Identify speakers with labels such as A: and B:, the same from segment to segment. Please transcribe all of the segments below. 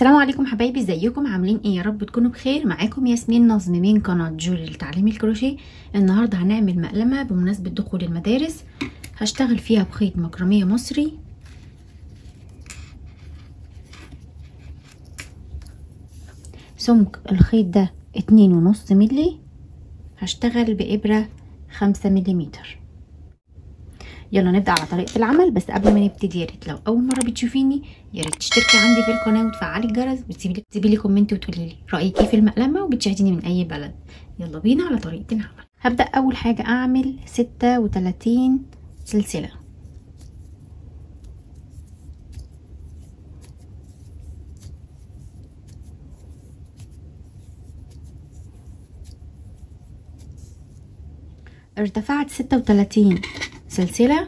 A: السلام عليكم حبايبي ازيكم عاملين ايه يا رب تكونوا بخير معاكم ياسمين نظم من قناه جولي لتعليم الكروشيه النهارده هنعمل مقلمه بمناسبه دخول المدارس هشتغل فيها بخيط مكرميه مصري سمك الخيط ده اتنين ونص ملي هشتغل بإبرة خمسة مليمتر يلا نبدا على طريقه العمل بس قبل ما نبتدي يا ريت لو اول مره بتشوفيني يا ريت تشتركي عندي في القناه وتفعلي الجرس وتسيبي لي تسيبي لي كومنت وتقولي لي رايك ايه في المقلمه وبتشاهديني من اي بلد يلا بينا على طريقه العمل هبدا اول حاجه اعمل ستة وتلاتين سلسله ارتفعت ستة وتلاتين سلسلة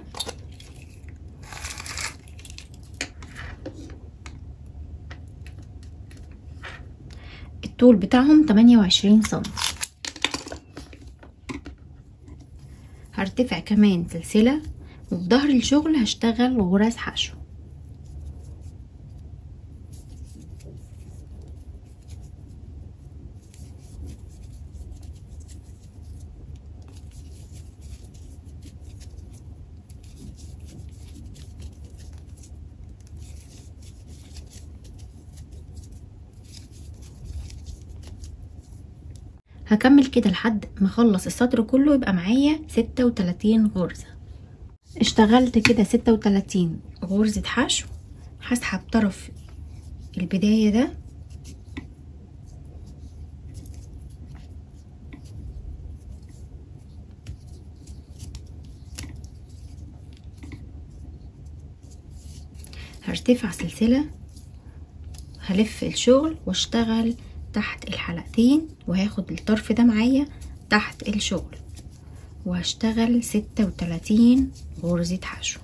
A: الطول بتاعهم تمانية وعشرين سنتي هرتفع كمان سلسلة وفي ظهر الشغل هشتغل غرز حشو هكمل كده لحد ما اخلص السطر كله يبقى معايا ستة وتلاتين غرزة اشتغلت كده ستة وتلاتين غرزة حشو هسحب طرف البداية ده هرتفع سلسلة هلف الشغل واشتغل تحت الحلقتين وهاخد الطرف ده معايا تحت الشغل وهشتغل ستة وتلاتين غرزة حشو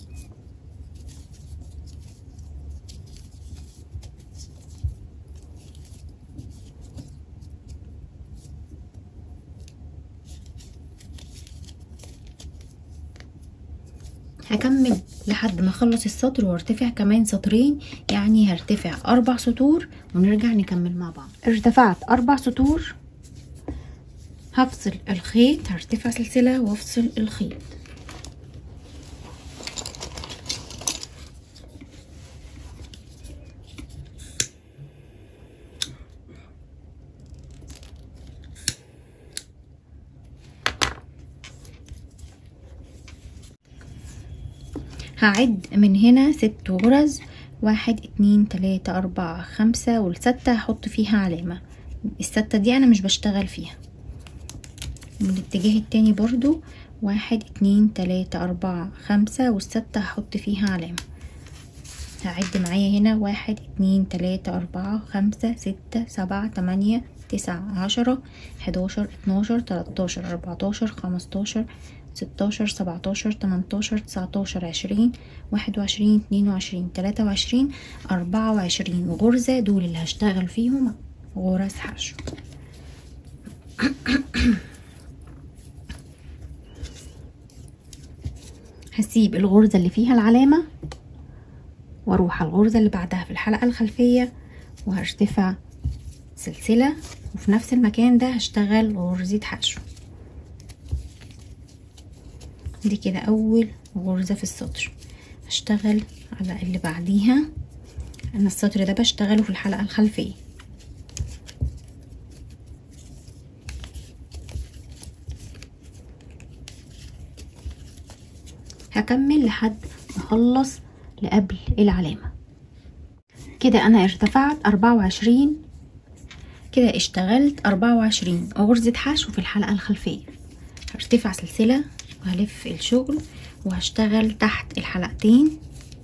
A: هكمل لحد ما اخلص السطر وارتفع كمان سطرين يعني هرتفع اربع سطور ونرجع نكمل مع بعض ارتفعت اربع سطور هفصل الخيط هرتفع سلسلة وافصل الخيط هعد من هنا ست غرز واحد اتنين تلاتة اربعة خمسة والستة هحط فيها علامة الستة دي انا مش بشتغل فيها من الاتجاه التاني برضو واحد اتنين تلاتة اربعة خمسة والستة هحط فيها علامة هعد معايا هنا واحد اتنين تلاتة اربعة خمسة ستة سبعة تمانية تسعة عشرة حداشر اتناشر تلاتاشر اربعتاشر خمستاشر ستاشر سبعتاشر تمنتاشر تسعتاشر عشرين واحد وعشرين اتنين وعشرين تلاتة وعشرين اربعة وعشرين غرزة دول اللي هشتغل فيهم غرز حشو هسيب الغرزة اللي فيها العلامة واروح على الغرزة اللي بعدها في الحلقة الخلفية وهرتفع سلسلة وفي نفس المكان ده هشتغل غرزة حشو دي كده اول غرزة في السطر هشتغل على اللي بعديها انا السطر ده بشتغله في الحلقة الخلفية هكمل لحد ما اخلص لقبل العلامة كده انا ارتفعت اربعة وعشرين كده اشتغلت اربعة وعشرين غرزة حشو في الحلقة الخلفية هرتفع سلسلة وهلف الشغل وهشتغل تحت الحلقتين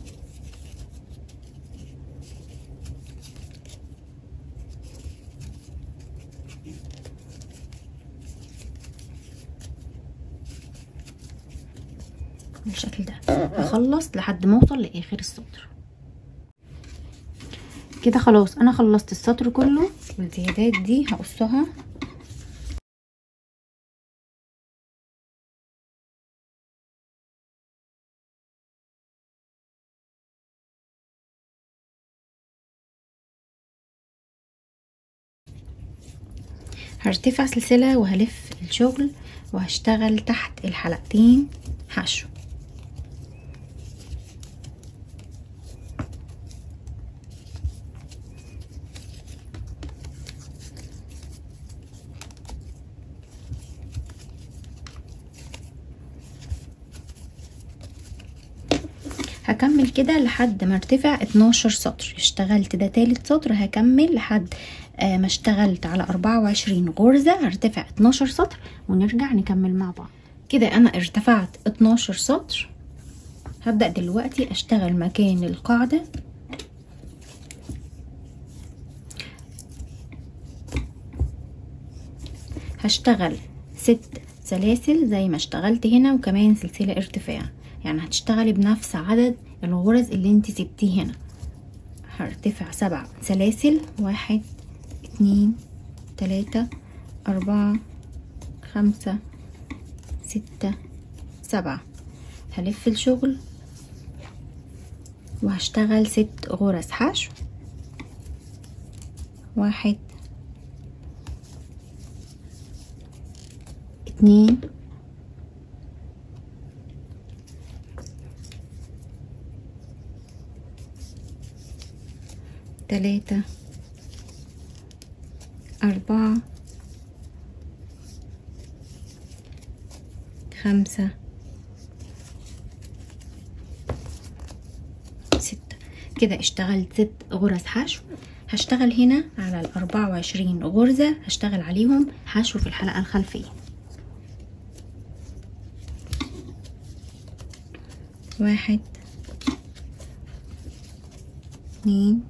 A: بالشكل ده هخلص لحد ما اوصل لاخر السطر كده خلاص انا خلصت السطر كله والزيادات دي هقصها هرتفع سلسلة وهلف الشغل وهشتغل تحت الحلقتين حشو هكمل كده لحد ما ارتفع 12 سطر اشتغلت ده تالت سطر هكمل لحد آه ما اشتغلت على 24 غرزة هرتفع 12 سطر ونرجع نكمل مع بعض كده انا ارتفعت 12 سطر هبدأ دلوقتي اشتغل مكان القاعدة هشتغل ست سلاسل زي ما اشتغلت هنا وكمان سلسلة ارتفاع يعني هتشتغلي بنفس عدد الغرز اللي انت سبتيه هنا هرتفع سبع سلاسل واحد اتنين تلاتة اربعة خمسة ستة سبعة هلف الشغل وهشتغل ست غرز حشو واحد اتنين تلاتة أربعة خمسة ستة كده اشتغلت ست غرز حشو هشتغل هنا على الأربعة وعشرين غرزة هشتغل عليهم حشو في الحلقة الخلفية واحد اتنين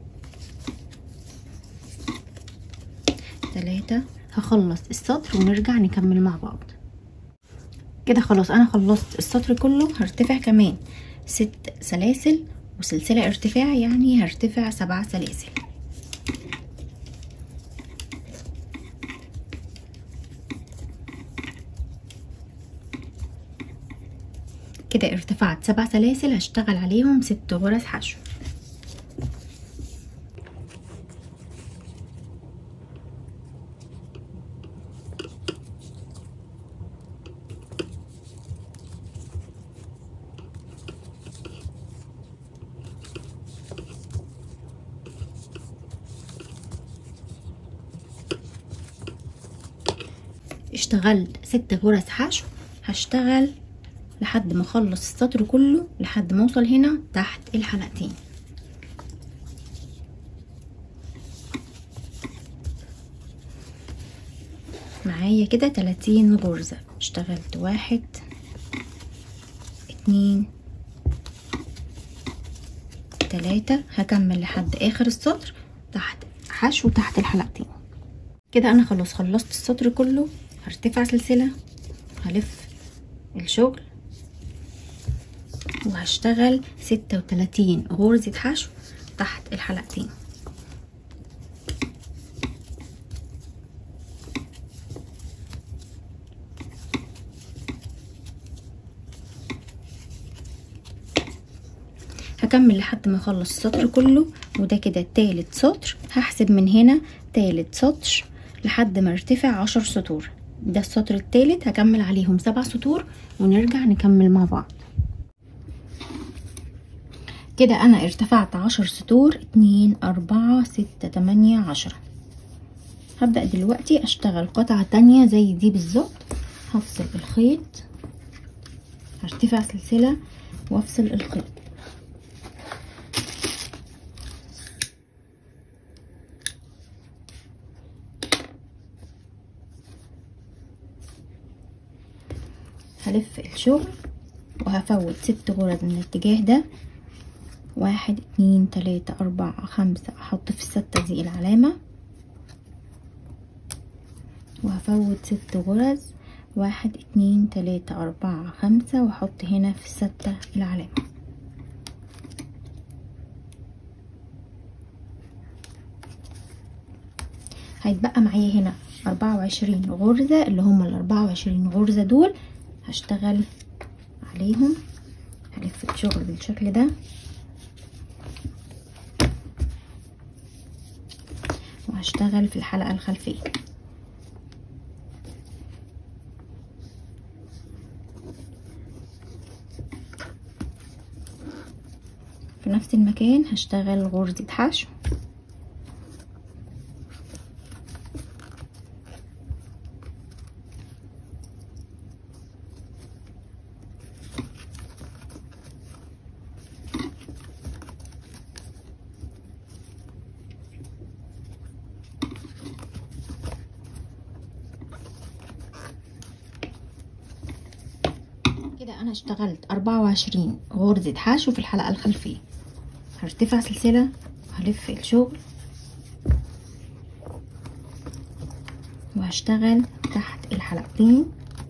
A: تلاتة هخلص السطر ونرجع نكمل مع بعض كده خلاص انا خلصت السطر كله هرتفع كمان ست سلاسل وسلسلة ارتفاع يعني هرتفع سبع سلاسل كده ارتفعت سبع سلاسل هشتغل عليهم ست غرز حشو اشتغلت ست غرز حشو هشتغل لحد ما اخلص السطر كله لحد ما اوصل هنا تحت الحلقتين معايا كده تلاتين غرزة اشتغلت واحد اتنين تلاتة هكمل لحد اخر السطر تحت حشو تحت الحلقتين كده انا خلاص خلصت السطر كله هرتفع سلسلة هلف الشغل وهشتغل ستة وتلاتين غرزة حشو تحت الحلقتين هكمل لحد ما اخلص السطر كله وده كده تالت سطر هحسب من هنا تالت سطر لحد ما ارتفع عشر سطور ده السطر التالت هكمل عليهم سبع سطور ونرجع نكمل مع بعض كده انا ارتفعت عشر سطور اتنين اربعة ستة تمانية عشرة هبدأ دلوقتي اشتغل قطعة تانية زي دي بالظبط هفصل الخيط هرتفع سلسلة وافصل الخيط هلف الشغل وهفوت ست غرز من الاتجاه ده واحد اتنين تلاتة اربعة خمسة احط في الستة دي العلامة وهفوت ست غرز واحد اتنين تلاتة اربعة خمسة واحط هنا في الستة العلامة هيتبقى معايا هنا اربعة وعشرين غرزة اللي هما الاربعة وعشرين غرزة دول هشتغل عليهم هلف الشغل بالشكل ده وهشتغل في الحلقة الخلفية في نفس المكان هشتغل غرزة حشو كده انا اشتغلت اربعة وعشرين غرزة حشو في الحلقة الخلفية هرتفع سلسلة هلف الشغل وهشتغل تحت الحلقتين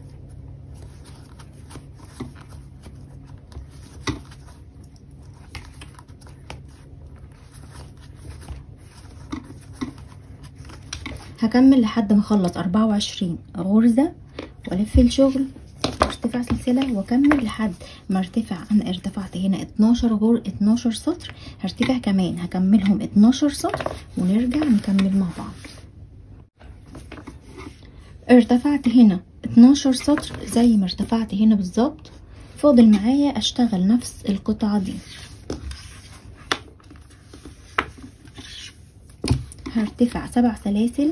A: هكمل لحد ما اخلص اربعة وعشرين غرزة والف الشغل ارتفع سلسله واكمل لحد ما ارتفع انا ارتفعت هنا 12 غر 12 سطر هرتفع كمان هكملهم 12 سطر ونرجع نكمل مع بعض ارتفعت هنا 12 سطر زي ما ارتفعت هنا بالظبط فاضل معايا اشتغل نفس القطعه دي هرتفع سبع سلاسل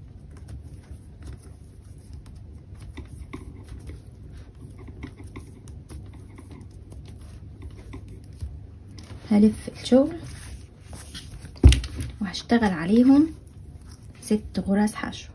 A: هلف الشغل وهشتغل عليهم ست غرز حشو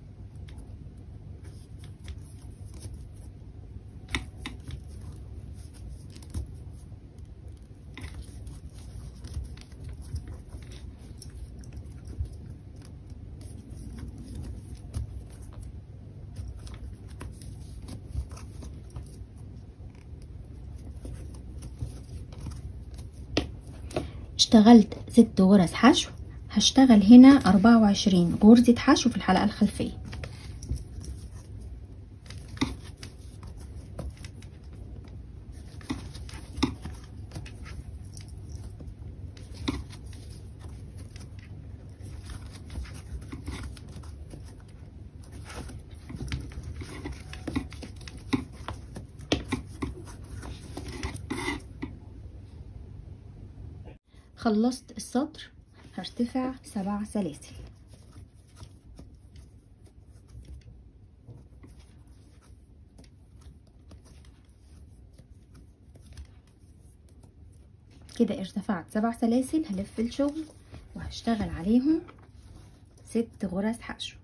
A: اشتغلت ست غرز حشو هشتغل هنا اربعة وعشرين غرزة حشو في الحلقة الخلفية خلصت السطر هرتفع سبع سلاسل كده ارتفعت سبع سلاسل هلف الشغل وهشتغل عليهم ست غرز حشو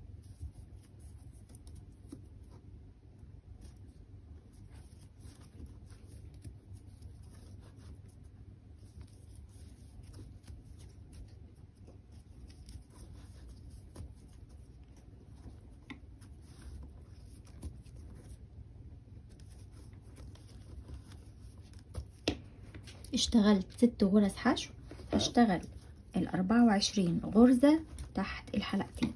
A: اشتغلت ست غرز حشو هشتغل الاربعة وعشرين غرزة تحت الحلقتين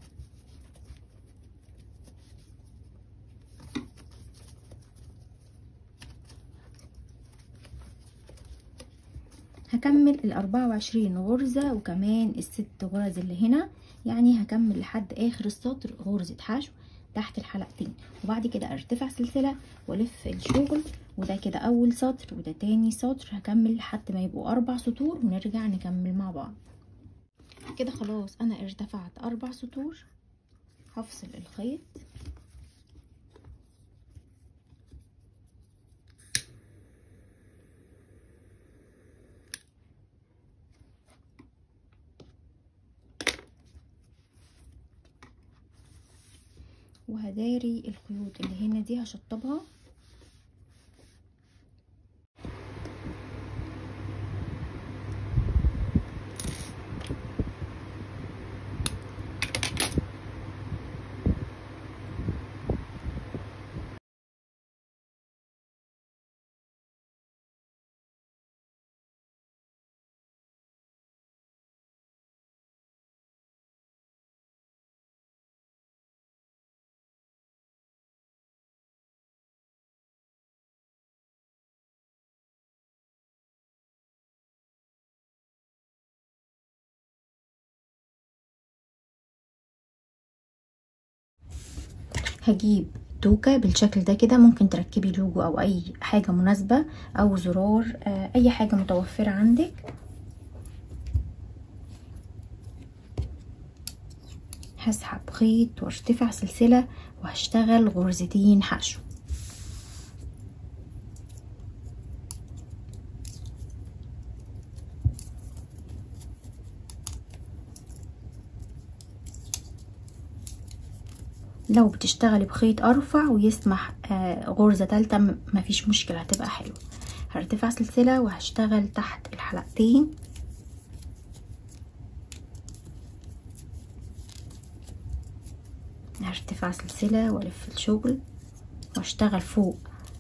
A: هكمل الاربعة وعشرين غرزة وكمان الست غرز اللي هنا يعني هكمل لحد اخر السطر غرزة حشو تحت الحلقتين وبعد كده ارتفع سلسلة والف الشغل وده كده اول سطر وده تاني سطر هكمل لحد ما يبقوا اربع سطور ونرجع نكمل مع بعض كده خلاص انا ارتفعت اربع سطور هفصل الخيط وهداري الخيوط اللي هنا دي هشطبها هجيب توكة بالشكل ده كده ممكن تركبي لوجو او اي حاجة مناسبة او زرار اي حاجة متوفرة عندك هسحب خيط وارتفع سلسلة وهشتغل غرزتين حشو لو بتشتغلي بخيط ارفع ويسمح آه غرزة تالتة مفيش مشكلة هتبقى حلوة هرتفع سلسلة وهشتغل تحت الحلقتين هرتفع سلسلة والف الشغل واشتغل فوق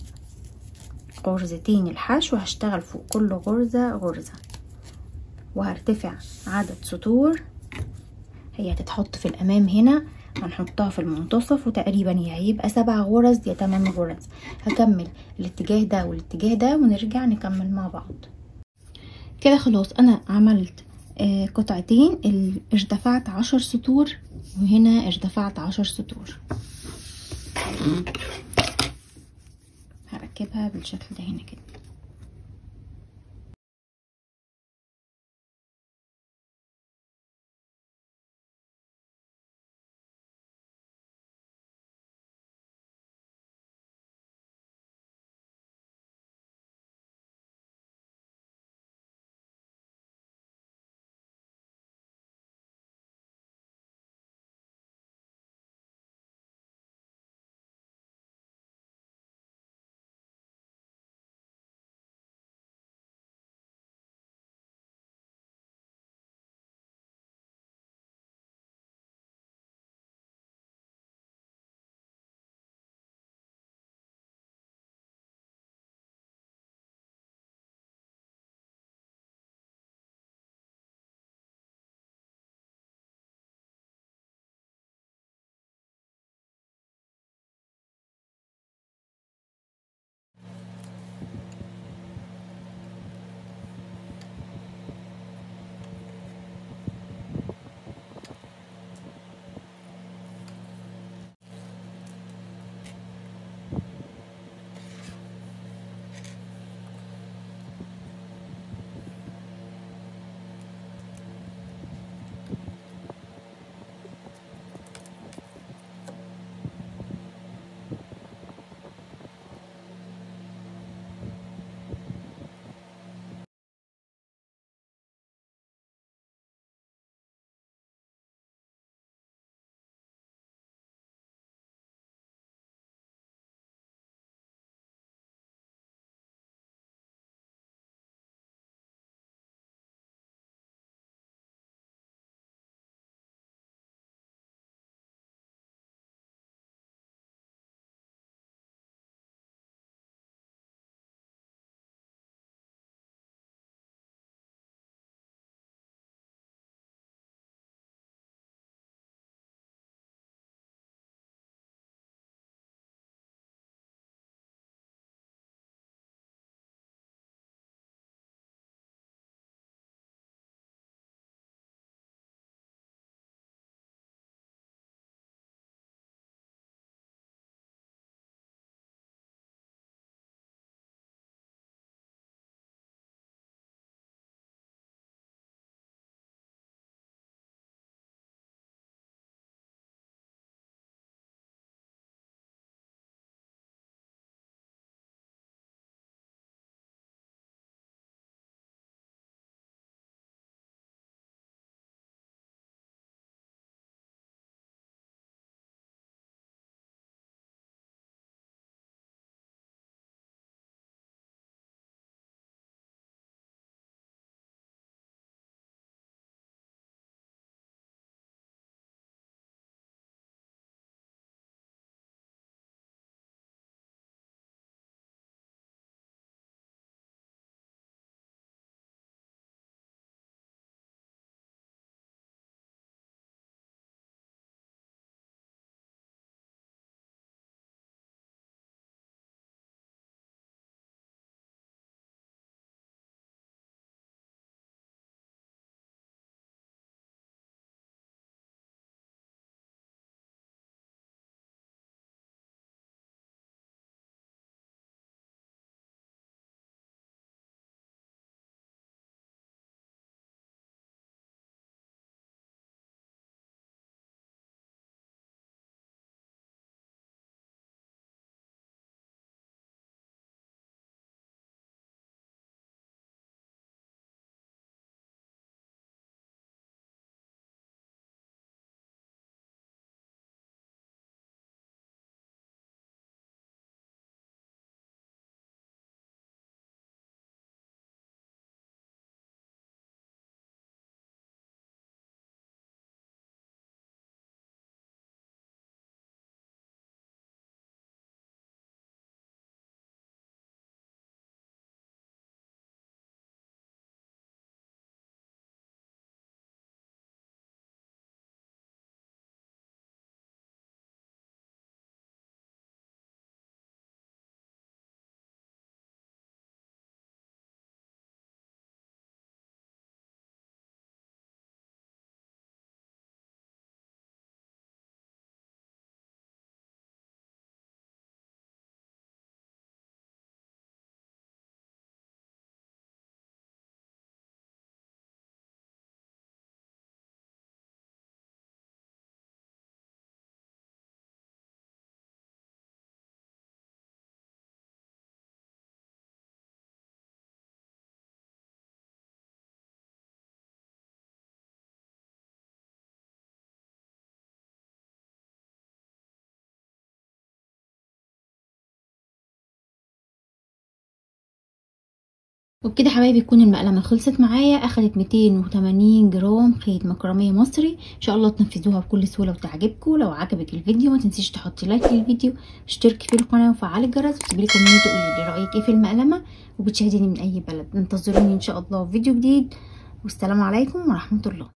A: غرزتين الحشو هشتغل فوق كل غرزة غرزة وهرتفع عدد سطور هي هتتحط في الامام هنا هنحطها في المنتصف وتقريبا يا هيبقى سبع غرز يا تمن غرز هكمل الاتجاه ده والاتجاه ده ونرجع نكمل مع بعض كده خلاص انا عملت آه قطعتين ارتفعت عشر سطور وهنا ارتفعت عشر سطور هركبها بالشكل ده هنا كده وبكده حبايبي تكون المقلمه خلصت معايا اخدت 280 جرام خيط مكرميه مصري ان شاء الله تنفذوها بكل سهوله وتعجبكم لو عجبك الفيديو ما تنسيش تحطي لايك للفيديو واشتركي في القناه وفعلي الجرس وتسيبي لي كومنت تقولي لي رايك ايه في المقلمه وبتشاهديني من اي بلد انتظروني ان شاء الله في فيديو جديد والسلام عليكم ورحمه الله